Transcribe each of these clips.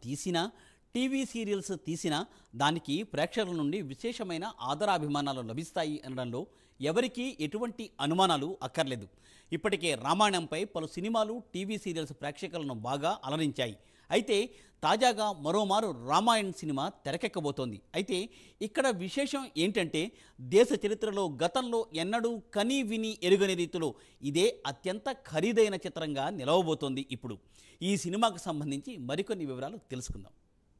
తీసినా TV serials తీసినా దానికి ప్రేక్షకుల నుండి విశేషమైన ఆదరాభిమానాలు లభిస్తాయి అనడంలో ఎవరికీ ఎటువంటి అనుమానాలు అక్కర్లేదు ఇప్పటికే రామాయణంపై పలు సినిమాలు టీవీ సీరియల్స్ ప్రేక్షకులను బాగా అలరించాయి అయితే తాజాగా మరోమారు రామాయణ్ సినిమా తెరకెక్కబోతోంది అయితే ఇక్కడ విశేషం ఏంటంటే దేశ చరిత్రలో గతంలో ఎన్నడూ కని విని ఎరుగని రీతిలో ఇదే అత్యంత ఖరీదైన చిత్రంగా నిలవబోతోంది ఇప్పుడు ఈ సినిమాకు సంబంధించి మరికొన్ని వివరాలు తెలుసుకుందాం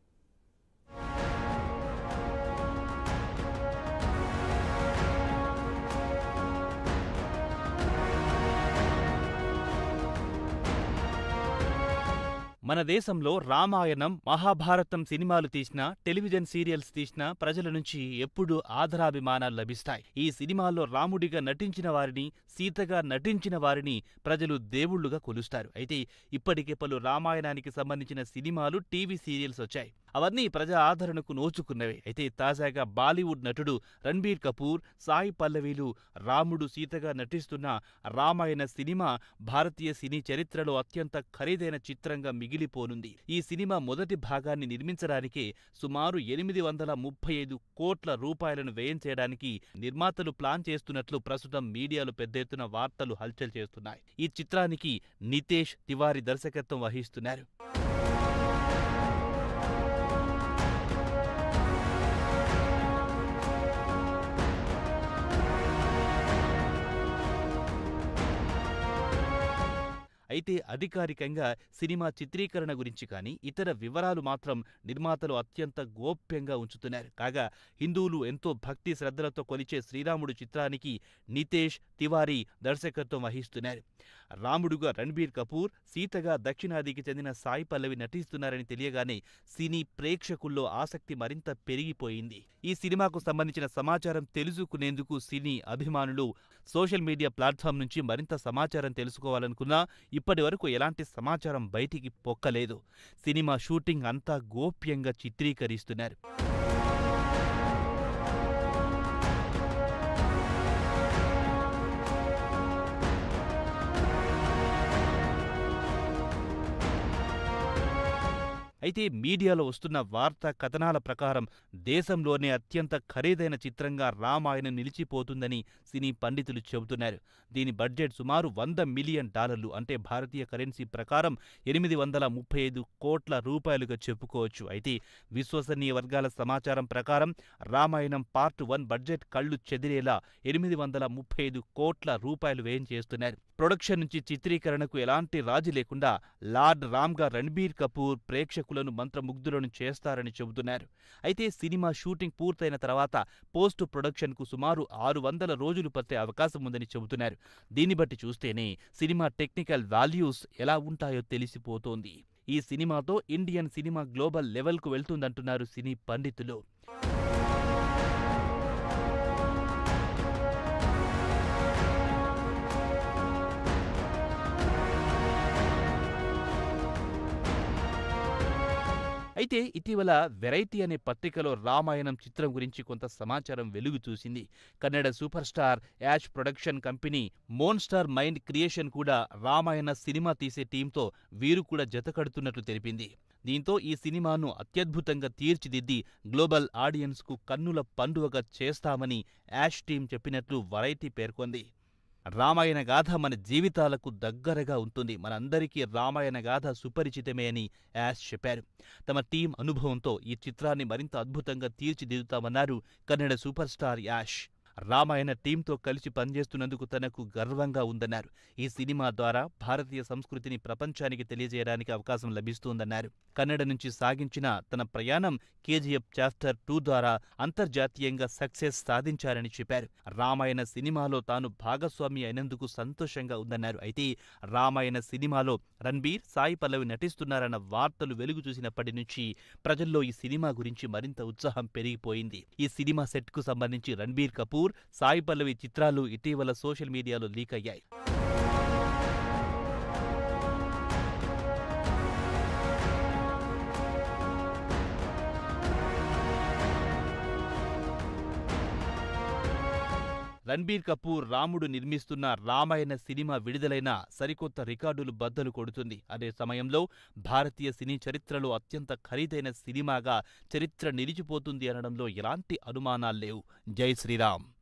మన దేశంలో రామాయణం మహాభారతం సినిమాలు తీసినా టెలివిజన్ సీరియల్స్ తీసినా ప్రజల నుంచి ఎప్పుడూ ఆదరాభిమానాలు లభిస్తాయి ఈ సినిమాల్లో రాముడిగా నటించిన వారిని సీతగా నటించిన వారిని ప్రజలు దేవుళ్లుగా కొలుస్తారు అయితే ఇప్పటికే పలు రామాయణానికి సంబంధించిన సినిమాలు టీవీ సీరియల్స్ వచ్చాయి అవన్నీ ప్రజా ఆదరణకు నోచుకున్నవే అయితే తాజాగా బాలీవుడ్ నటుడు రణ్బీర్ కపూర్ సాయి పల్లవీలు రాముడు సీతగా నటిస్తున్న రామాయణ సినిమా భారతీయ సినీ చరిత్రలో అత్యంత ఖరీదైన చిత్రంగా మిగిలిపోనుంది ఈ సినిమా మొదటి భాగాన్ని నిర్మించడానికే సుమారు ఎనిమిది వందల ముప్పై ఐదు కోట్ల రూపాయలను వ్యయం చేయడానికి నిర్మాతలు ప్లాన్ చేస్తున్నట్లు ప్రస్తుతం మీడియాలో పెద్ద ఎత్తున వార్తలు హల్చల్ చేస్తున్నాయి ఈ చిత్రానికి నితేష్ తివారీ దర్శకత్వం వహిస్తున్నారు అయితే అధికారికంగా సినిమా చిత్రీకరణ గురించి కానీ ఇతర వివరాలు మాత్రం నిర్మాతలు అత్యంత గోప్యంగా ఉంచుతున్నారు కాగా హిందువులు ఎంతో భక్తి శ్రద్ధలతో కొలిచే శ్రీరాముడు చిత్రానికి నితేష్ తివారీ దర్శకత్వం వహిస్తున్నారు రాముడుగా రణ్బీర్ కపూర్ సీతగా దక్షిణాదికి చెందిన సాయి పల్లవి నటిస్తున్నారని తెలియగానే సినీ ప్రేక్షకుల్లో ఆసక్తి మరింత పెరిగిపోయింది ఈ సినిమాకు సంబంధించిన సమాచారం తెలుసుకునేందుకు సినీ అభిమానులు సోషల్ మీడియా ప్లాట్ఫామ్ నుంచి మరింత సమాచారం తెలుసుకోవాలనుకున్నా ఇప్పటి వరకు ఎలాంటి సమాచారం బయటికి పొక్కలేదు సినిమా షూటింగ్ అంతా గోప్యంగా చిత్రీకరిస్తున్నారు అయితే మీడియాలో వస్తున్న వార్తా కథనాల ప్రకారం దేశంలోనే అత్యంత ఖరీదైన చిత్రంగా రామాయణం నిలిచిపోతుందని సినీ పండితులు చెబుతున్నారు దీని బడ్జెట్ సుమారు వంద మిలియన్ డాలర్లు అంటే భారతీయ కరెన్సీ ప్రకారం ఎనిమిది వందల ముప్పై ఐదు కోట్ల రూపాయలుగా చెప్పుకోవచ్చు అయితే విశ్వసనీయ వర్గాల సమాచారం ప్రకారం రామాయణం పార్ట్ వన్ బడ్జెట్ కళ్ళు చెదిరేలా ఎనిమిది వందల ముప్పై ఐదు కోట్ల రూపాయలు వ్యయం చేస్తున్నారు ప్రొడక్షన్ నుంచి చిత్రీకరణకు ఎలాంటి రాజీ లేకుండా లార్డ్ రామ్గా రణ్బీర్ కపూర్ ప్రేక్షకులను మంత్రముగ్ధులను చేస్తారని చెబుతున్నారు అయితే సినిమా షూటింగ్ పూర్తయిన తర్వాత పోస్ట్ ప్రొడక్షన్కు సుమారు ఆరు వందల రోజులు పట్టే అవకాశం ఉందని చెబుతున్నారు దీన్ని బట్టి చూస్తేనే సినిమా టెక్నికల్ వాల్యూస్ ఎలా ఉంటాయో తెలిసిపోతోంది ఈ సినిమాతో ఇండియన్ సినిమా గ్లోబల్ లెవెల్కు వెళ్తుందంటున్నారు సినీ పండితులు అయితే ఇటీవల వెరైటీ అనే పత్రికలో రామాయణం చిత్రం గురించి కొంత సమాచారం వెలుగు చూసింది Kannada super star Yash production company monster mind creation కూడా రామాయణ సినిమా తీసే టీంతో వీరు కూడా జతకడుతున్నట్లు తెలిపింది దీంతో ఈ సినిమాను అత్యద్భుతంగా తీర్చిదిద్ది గ్లోబల్ ఆడియన్స్కు కన్నుల పండువగా చేస్తామని యాష్ టీం చెప్పినట్లు వెరైటీ పేర్కొంది రామాయణ గాథ మన జీవితాలకు దగ్గరగా ఉంటుంది మనందరికీ రామాయణ గాథ సుపరిచితమే అని యాష్ చెప్పారు తమ టీం అనుభవంతో ఈ చిత్రాన్ని మరింత అద్భుతంగా తీర్చిదిద్దుతామన్నారు కన్నడ సూపర్ స్టార్ యాష్ రామాయణ టీంతో కలిసి పనిచేస్తున్నందుకు తనకు గర్వంగా ఉందన్నారు ఈ సినిమా ద్వారా భారతీయ సంస్కృతిని ప్రపంచానికి తెలియజేయడానికి అవకాశం లభిస్తోందన్నారు కన్నడ నుంచి సాగించిన తన ప్రయాణం కేజీఎఫ్ చాప్టర్ టూ ద్వారా అంతర్జాతీయంగా సక్సెస్ సాధించారని చెప్పారు రామాయణ సినిమాలో తాను భాగస్వామి అయినందుకు సంతోషంగా ఉందన్నారు అయితే రామాయణ సినిమాలో రణ్బీర్ సాయి పల్లవి నటిస్తున్నారన్న వార్తలు వెలుగు చూసినప్పటి నుంచి ప్రజల్లో ఈ సినిమా గురించి మరింత ఉత్సాహం పెరిగిపోయింది ఈ సినిమా సెట్కు సంబంధించి రణ్బీర్ కపూర్ సాయి పల్లవి చిత్రాలు ఇటీవల సోషల్ మీడియాలో లీక్ అయ్యాయి రణబీర్ కపూర్ రాముడు నిర్మిస్తున్న రామాయణ సినిమా విడుదలైన సరికొత్త రికార్డులు బద్దలు కొడుతుంది అదే సమయంలో భారతీయ సినీ చరిత్రలో అత్యంత ఖరీదైన సినిమాగా చరిత్ర నిలిచిపోతుంది అనడంలో ఎలాంటి అనుమానాల్లేవు జై శ్రీరామ్